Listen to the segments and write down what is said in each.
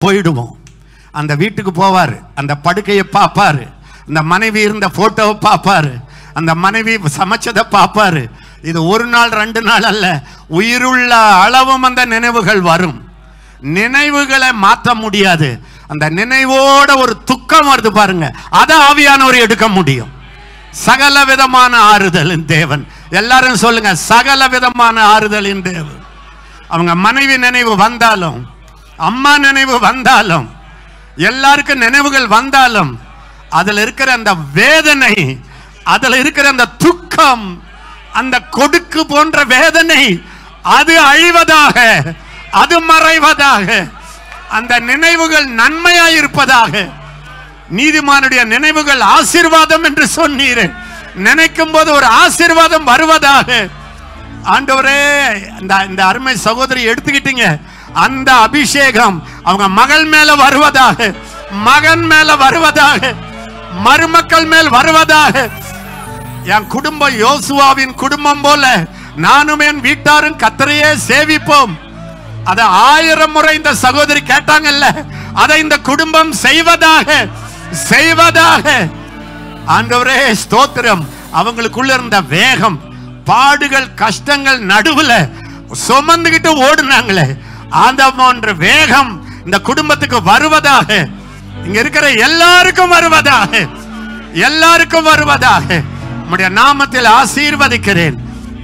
போயிடுவோம் அந்த வீட்டுக்கு போவார் அந்த படுக்கையை பார்ப்பாரு அந்த மனைவி இருந்த போட்டோவை பார்ப்பாரு அந்த மனைவி சமைச்சதை பார்ப்பாரு இது ஒரு நாள் ரெண்டு நாள் அல்ல உயிருள்ள அளவும் அந்த நினைவுகள் வரும் நினைவுகளை மாற்ற முடியாது அந்த நினைவோட ஒரு துக்கம் வருது பாருங்க அதை ஆவியானவர் எடுக்க முடியும் சகல விதமான ஆறுதலின் தேவன் எல்லாரும் சொல்லுங்க சகல விதமான ஆறுதலின் தேவன் அவங்க மனைவி நினைவு வந்தாலும் அம்மா நினைவு வந்தாலும் எல்லாருக்கும் நினைவுகள் வந்தாலும் அதுல இருக்கிற அந்த வேதனை அதுல இருக்கிற அந்த துக்கம் அந்த கொடுக்கு போன்ற வேதனை அது அழிவதாக அது மறைவதாக அந்த நினைவுகள் நன்மையாய் இருப்பதாக நீதிமானுடைய நினைவுகள் ஆசீர்வாதம் என்று சொன்னீரே நினைக்கும் போது ஒரு ஆசீர்வாதம் வருவதாக ஆண்டவரே இந்த இந்த அருமை சகோதரி எடுத்துக்கிட்டீங்க அந்த அபிஷேகம் அவங்க மகள் மேல வருவதாக மகன் மேல வருவதாக மருமக்கள் மேல் வருவதாக என் குடும்பம் யோசுவாவின் குடும்பம் போல நானும் என் வீட்டாரும் கத்தரையே சேவிப்போம் அத ஆயிரம் முறை இந்த சகோதரி கேட்டாங்கல்ல அதை இந்த குடும்பம் செய்வதாக செய்வதாக ஆண்டவரே ஸ்தோத்திரம் அவங்களுக்குள்ள இருந்த வேகம் பாடுகள் கஷ்டங்கள் நடுவுல சுமந்துகிட்டு ஓடுனாங்களே அந்த போன்ற வேகம் இந்த குடும்பத்துக்கு வருவதாக இங்க இருக்கிற எல்லாருக்கும் வருவதாக எல்லாருக்கும் வருவதாக உம்முடைய நாமத்தில் ஆசீர்வதிக்கிறேன்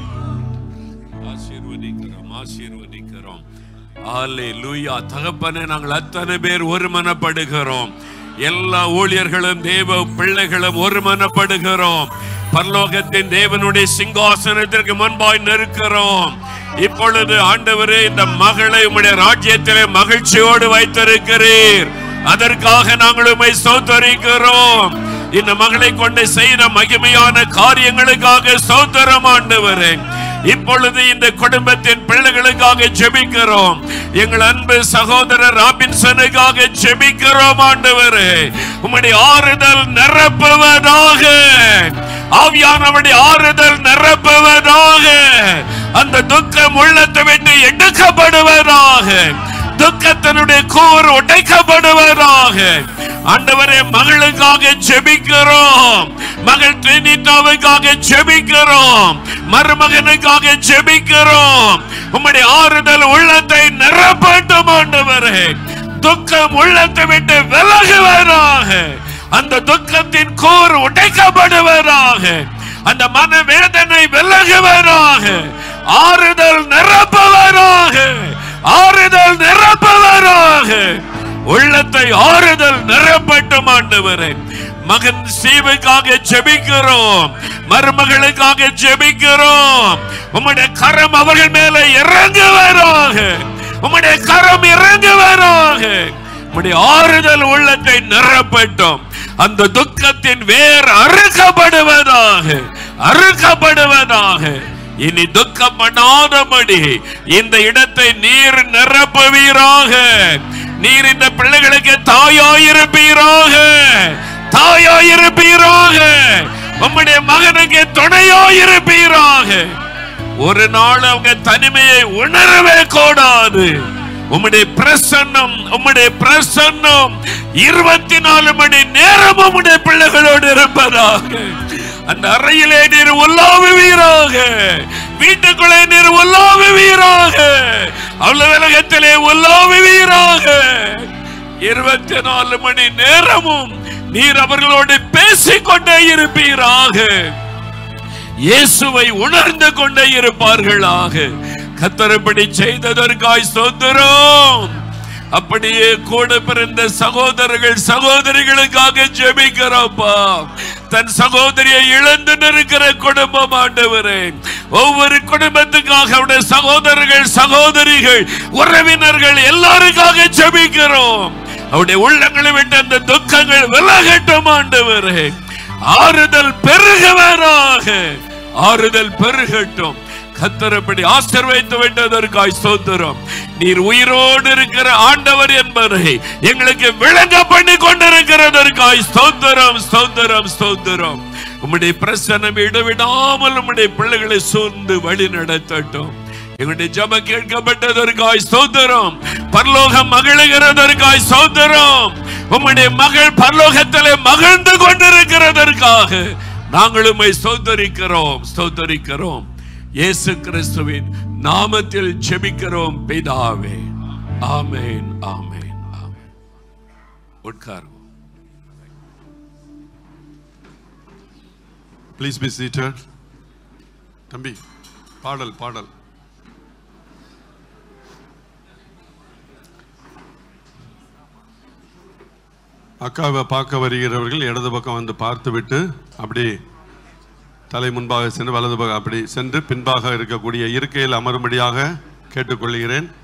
ஆசீர்வதிக்கிறோம் ஆசீர்வதிக்கிறோம் அல்லேலூயா தகப்பனே நாங்கள் அத்தனை பேர் ஒருமனப்படுகிறோம் எல்லா ஊழியர்களும் தேவ பிள்ளைகளும் ஒருமனப்படுகிறோம் பரலோகத்தின் தேவனுடைய சிங்காசனத்திற்கு முன்பாய் நிற்கிறோம் இப்பொழுது ஆண்டவரே இந்த மகளை உம்முடைய ராஜ்யத்திலே மகிழ்ச்சியோடு வைத்திருக்கிறீர் அதற்காக நாங்கள் உம்மை சோத்தரிக்கிறோம் இந்த மகளை கொண்டு செய்த மகிமையான காரியங்களுக்காக சோதரம் ஆண்டவரே இப்பொழுது இந்த குடும்பத்தின் பிள்ளைகளுக்காக ஜெபிக்கிறோம் எங்கள் அன்பு சகோதரர் ராபின்சனுக்காக ஜெபிக்கிறோம் ஆண்டவரே உம்முடைய ஆறுதல் நிரப்புவதாக ஆவியானவருடைய ஆறுதல் நிரப்புவதாக அந்த துக்கம் உள்ளத்தை விட்டு எடுக்கப்படுவதாக துக்கத்தினுடைய கூறு உடைக்கப்படுவதாக ஆண்டவரே மகளுக்காக ஜெபிக்கிறோம் மகள் ட்ரினிட்டாவுக்காக ஜெபிக்கிறோம் மருமகனுக்காக ஜெபிக்கிறோம் உம்முடைய ஆறுதல் உள்ளத்தை நிரப்பட்டும் ஆண்டவரே துக்கம் உள்ளத்தை விட்டு விலகுவதாக அந்த துக்கத்தின் கூறு உடைக்கப்படுவதாக அந்த மன வேதனை விலகுவதாக ஆறுதல் நிரப்புவதாக ஆறுதல் நிரப்புவதாக உள்ளத்தை ஆறுதல் நிரப்பட்டும் ஆண்டவரே மகன் சீவுக்காக ஜெபிக்கிறோம் மருமகளுக்காக ஜெபிக்கிறோம் உம்முடைய கரம் அவர்கள் மேல இறங்குவராக உம்முடைய கரம் இறங்குவராக உம்முடைய ஆறுதல் உள்ளத்தை நிரப்பட்டும் அந்த துக்கத்தின் வேர் அறுக்கப்படுவதாக அறுக்கப்படுவதாக இனி துக்கப்படாதபடி இந்த இடத்தை நீர் நிரப்புவீராக நீர் இந்த பிள்ளைகளுக்கு தாயாயிருப்பீராக தாயாயிருப்பீராக உம்முடைய மகனுக்கு துணையாயிருப்பீராக ஒரு நாள் அவங்க தனிமையை உணரவே கூடாது உம்முடைய பிரசன்னம் உம்முடைய பிரசன்னம் இருபத்தி நாலு மணி நேரம் உம்முடைய பிள்ளைகளோடு இருப்பதாக அந்த அறையிலே நீர் உலாவுவீராக வீட்டுக்குள்ளே நீர் உலாவுவீராக அவ்வளவு உலகத்திலே உலாவுவீராக இருபத்தி நாலு மணி நேரமும் நீர் அவர்களோடு பேசிக்கொண்டே இருப்பீராக இயேசுவை உணர்ந்து கொண்டே இருப்பார்களாக கத்தரப்படி செய்ததற்காய் சொந்தரோம் அப்படியே கூட பிறந்த சகோதரர்கள் சகோதரிகளுக்காக ஜெபிக்கிறோப்பா தன் சகோதரியை இழந்து நிற்கிற குடும்பம் ஆண்டவரே ஒவ்வொரு குடும்பத்துக்காக அவருடைய சகோதரர்கள் சகோதரிகள் உறவினர்கள் எல்லாருக்காக ஜெபிக்கிறோம் அவருடைய உள்ளங்களை விட்டு அந்த துக்கங்கள் விலகட்டும் ஆண்டவரே ஆறுதல் பெருகுவராக ஆறுதல் பெருகட்டும் கத்தரப்படி ஆசிர்வைத்து விட்டதற்காய் ஸ்தோத்திரம் நீர் உயிரோடு இருக்கிற ஆண்டவர் என்பதை எங்களுக்கு விளங்க பண்ணி கொண்டிருக்கிறதற்காய் ஸ்தோத்திரம் ஸ்தோத்திரம் ஸ்தோத்திரம் உம்முடைய பிரசனம் இடைவிடாமல் உம்முடைய பிள்ளைகளை சூழ்ந்து வழி நடத்தட்டும் எங்களுடைய ஜப கேட்கப்பட்டதற்காய் ஸ்தோத்திரம் பரலோகம் மகிழுகிறதற்காய் ஸ்தோத்திரம் உம்முடைய மகள் பரலோகத்திலே மகிழ்ந்து கொண்டிருக்கிறதற்காக நாங்கள் உம்மை ஸ்தோத்தரிக்கிறோம் ஸ்தோத்தரிக்கிறோம் இயேசு கிறிஸ்துவின் நாமத்தில் ஜெபிக்கிறோம் பிதாவே ஆமென் ஆமென் ஆமென் உட்காருவோம் ப்ளீஸ் பி சீட்டட் தம்பி பாடல் பாடல் அக்காவை பார்க்க வருகிறவர்கள் இடது பக்கம் வந்து பார்த்துவிட்டு அப்படி தலை முன்பாக சென்று வலது பக்கம் அப்படி சென்று பின்பாக இருக்கக்கூடிய இருக்கையில் அமரும்படியாக கேட்டுக்கொள்கிறேன்